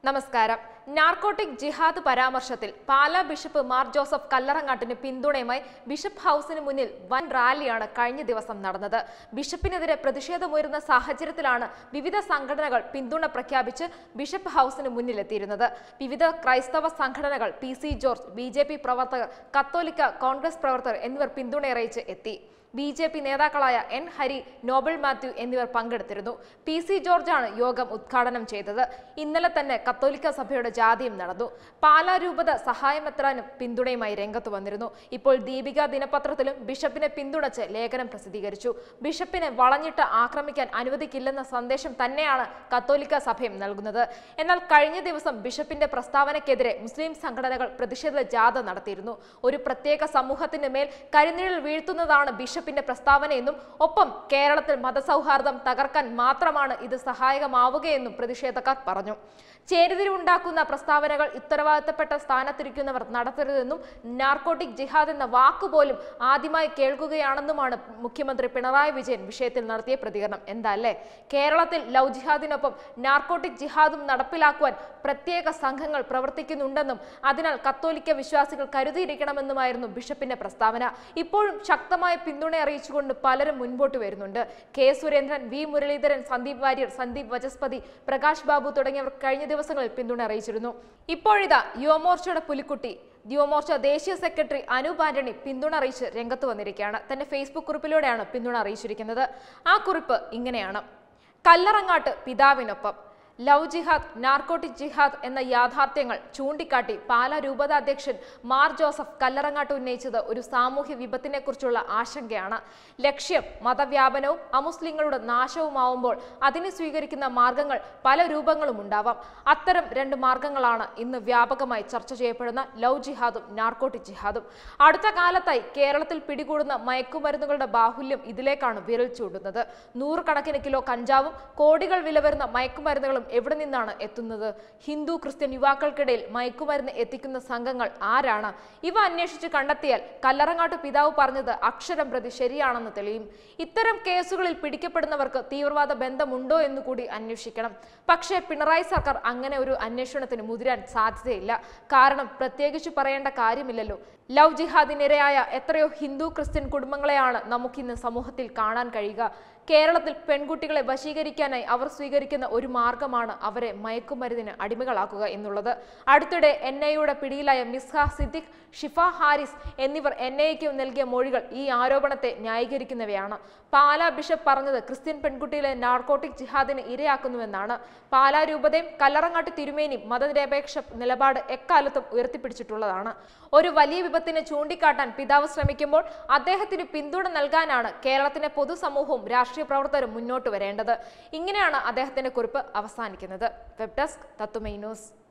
നമസ്കാരം നാർക്കോട്ടിക് ജിഹാദ് പരാമർശത്തിൽ പാലാ ബിഷപ്പ് മാർ ജോസഫ് കല്ലറങ്ങാട്ടിന് പിന്തുണയുമായി ബിഷപ്പ് ഹൌസിന് മുന്നിൽ വൻ റാലിയാണ് കഴിഞ്ഞ ദിവസം നടന്നത് ബിഷപ്പിനെതിരെ പ്രതിഷേധമുയരുന്ന സാഹചര്യത്തിലാണ് വിവിധ സംഘടനകൾ പിന്തുണ പ്രഖ്യാപിച്ച് ബിഷപ്പ് ഹൌസിന് മുന്നിലെത്തിയിരുന്നത് വിവിധ ക്രൈസ്തവ സംഘടനകൾ P C George B J P പ്രവർത്തകർ കത്തോലിക്ക കോൺഗ്രസ് പ്രവർത്തകർ എന്നിവർ പിന്തുണയറിയിച്ച് എത്തി ബി ജെ പി നേതാക്കളായ എൻ ഹരി നോബൽ മാത്യു എന്നിവർ പങ്കെടുത്തിരുന്നു പി സി ജോർജാണ് യോഗം ഉദ്ഘാടനം ചെയ്തത് ഇന്നലെ തന്നെ കത്തോലിക്ക സഭയുടെ ജാതിയും നടന്നു പാലാ രൂപത സഹായമെത്രാനും പിന്തുണയുമായി രംഗത്ത് വന്നിരുന്നു ഇപ്പോൾ ദീപിക ദിനപത്രത്തിലും ബിഷപ്പിനെ പിന്തുണച്ച് ലേഖനം പ്രസിദ്ധീകരിച്ചു ബിഷപ്പിനെ വളഞ്ഞിട്ട് ആക്രമിക്കാൻ അനുവദിക്കില്ലെന്ന സന്ദേശം തന്നെയാണ് കത്തോലിക്ക സഭയും നൽകുന്നത് എന്നാൽ കഴിഞ്ഞ ദിവസം ബിഷപ്പിന്റെ പ്രസ്താവനയ്ക്കെതിരെ മുസ്ലിം സംഘടനകൾ പ്രതിഷേധ ജാഥ നടത്തിയിരുന്നു ഒരു പ്രത്യേക സമൂഹത്തിന് മേൽ കരിനിഴൽ വീഴ്ത്തുന്നതാണ് ബിഷപ്പിന്റെ പ്രസ്താവനയെന്നും ഒപ്പം കേരളത്തിൽ മതസൗഹാർദ്ദം തകർക്കാൻ മാത്രമാണ് ഇത് സഹായകമാവുകയെന്നും പ്രതിഷേധക്കാർ പറഞ്ഞു ചേരിതിരിവുണ്ടാക്കുന്ന പ്രസ്താവനകൾ ഉത്തരവാദിത്തപ്പെട്ട സ്ഥാനത്തിരിക്കുന്നവർ നടത്തരുതെന്നും നാർക്കോട്ടിക് ജിഹാദ് എന്ന വാക്കുപോലും ആദ്യമായി കേൾക്കുകയാണെന്നുമാണ് മുഖ്യമന്ത്രി പിണറായി വിജയൻ വിഷയത്തിൽ നടത്തിയ പ്രതികരണം എന്താ അല്ലേ കേരളത്തിൽ ലവ് ജിഹാദിനൊപ്പം നാർക്കോട്ടിക് ജിഹാദും നടപ്പിലാക്കുവാൻ പ്രത്യേക സംഘങ്ങൾ പ്രവർത്തിക്കുന്നുണ്ടെന്നും അതിനാൽ കത്തോലിക്ക വിശ്വാസികൾ കരുതിയിരിക്കണമെന്നുമായിരുന്നു ബിഷപ്പിന്റെ പ്രസ്താവന ഇപ്പോഴും ശക്തമായ പിന്തുണ അറിയിച്ചുകൊണ്ട് പലരും മുൻപോട്ട് വരുന്നുണ്ട് കെ സുരേന്ദ്രൻ വി മുരളീധരൻ സന്ദീപ് വാര്യർ സന്ദീപ് വചസ്പതി പ്രകാശ് ബാബു തുടങ്ങിയവർ കഴിഞ്ഞ ദിവസങ്ങളിൽ പിന്തുണ അറിയിച്ചിരുന്നു ഇപ്പോഴിതാ യുവമോർച്ചയുടെ പുലിക്കുട്ടി യുവമോർച്ച ദേശീയ സെക്രട്ടറി അനൂപ് ആന്റണി പിന്തുണ അറിയിച്ച് രംഗത്ത് വന്നിരിക്കുകയാണ് തന്റെ ഫേസ്ബുക്ക് കുറിപ്പിലൂടെയാണ് പിന്തുണ അറിയിച്ചിരിക്കുന്നത് ആ കുറിപ്പ് ഇങ്ങനെയാണ് കല്ലറങ്ങാട്ട് പിതാവിനൊപ്പം ലവ് ജിഹാദ് നാർക്കോട്ടിക് ജിഹാദ് എന്ന യാഥാർത്ഥ്യങ്ങൾ ചൂണ്ടിക്കാട്ടി പാലാ രൂപതാധ്യക്ഷൻ മാർ ജോസഫ് കല്ലറങ്ങാട്ട് ഉന്നയിച്ചത് ഒരു സാമൂഹ്യ വിപത്തിനെക്കുറിച്ചുള്ള ആശങ്കയാണ് ലക്ഷ്യം മതവ്യാപനവും അമുസ്ലിങ്ങളുടെ നാശവുമാവുമ്പോൾ അതിന് സ്വീകരിക്കുന്ന മാർഗങ്ങൾ പല രൂപങ്ങളും ഉണ്ടാവാം അത്തരം രണ്ട് മാർഗങ്ങളാണ് ഇന്ന് വ്യാപകമായി ചർച്ച ചെയ്യപ്പെടുന്ന ലവ് ജിഹാദും നാർക്കോട്ടിക് ജിഹാദും അടുത്ത കാലത്തായി കേരളത്തിൽ പിടികൂടുന്ന മയക്കുമരുന്നുകളുടെ ബാഹുല്യം ഇതിലേക്കാണ് വിരൽ ചൂണ്ടുന്നത് നൂറുകണക്കിന് കിലോ കഞ്ചാവും കോടികൾ വില വരുന്ന മയക്കുമരുന്നുകളും എവിടെ നിന്നാണ് എത്തുന്നത് ഹിന്ദു ക്രിസ്ത്യൻ യുവാക്കൾക്കിടയിൽ മയക്കുമരുന്ന് എത്തിക്കുന്ന സംഘങ്ങൾ ആരാണ് ഇവ അന്വേഷിച്ച് കണ്ടെത്തിയാൽ കല്ലറങ്ങാട്ട് പിതാവ് പറഞ്ഞത് അക്ഷരം പ്രതി ശരിയാണെന്ന് തെളിയും ഇത്തരം കേസുകളിൽ പിടിക്കപ്പെടുന്നവർക്ക് തീവ്രവാദ ബന്ധമുണ്ടോ എന്ന് കൂടി അന്വേഷിക്കണം പക്ഷേ പിണറായി സർക്കാർ അങ്ങനെ ഒരു അന്വേഷണത്തിന് മുതിരാൻ സാധ്യതയില്ല കാരണം പ്രത്യേകിച്ച് പറയേണ്ട കാര്യമില്ലല്ലോ ലവ് ജിഹാദിനിരയായ എത്രയോ ഹിന്ദു ക്രിസ്ത്യൻ കുടുംബങ്ങളെയാണ് നമുക്കിന്ന് സമൂഹത്തിൽ കാണാൻ കഴിയുക കേരളത്തിൽ പെൺകുട്ടികളെ വശീകരിക്കാനായി അവർ സ്വീകരിക്കുന്ന ഒരു മാർഗമാണ് അവരെ മയക്കുമരുന്നിന് അടിമകളാക്കുക എന്നുള്ളത് അടുത്തിടെ എൻ ഐയുടെ പിടിയിലായ മിസ്ഹ സിദ്ദിഖ് ഷിഫ ഹാരിസ് എന്നിവർ എൻ ഐക്ക് നൽകിയ മൊഴികൾ ഈ ആരോപണത്തെ ന്യായീകരിക്കുന്നവയാണ് പാലാ ബിഷപ്പ് പറഞ്ഞത് ക്രിസ്ത്യൻ പെൺകുട്ടികളെ നാർക്കോട്ടിക് ജിഹാദിന് ഇരയാക്കുന്നുവെന്നാണ് പാലാ രൂപതയും കല്ലറങ്ങാട്ട് തിരുമേനിയും മതനിരപേക്ഷ നിലപാട് എക്കാലത്തും ഉയർത്തിപ്പിടിച്ചിട്ടുള്ളതാണ് ഒരു വലിയ വിപത്തിനെ ചൂണ്ടിക്കാട്ടാൻ പിതാവ് ശ്രമിക്കുമ്പോൾ അദ്ദേഹത്തിന് പിന്തുണ നൽകാനാണ് കേരളത്തിലെ പൊതുസമൂഹവും രാഷ്ട്രീയ പ്രവർത്തകരും മുന്നോട്ട് വരേണ്ടത് ഇങ്ങനെയാണ് അദ്ദേഹത്തിന്റെ കുറിപ്പ് അവസാനിക്കുന്നത് വെബ് ഡെസ്ക് തത്തുമൈ ന്യൂസ്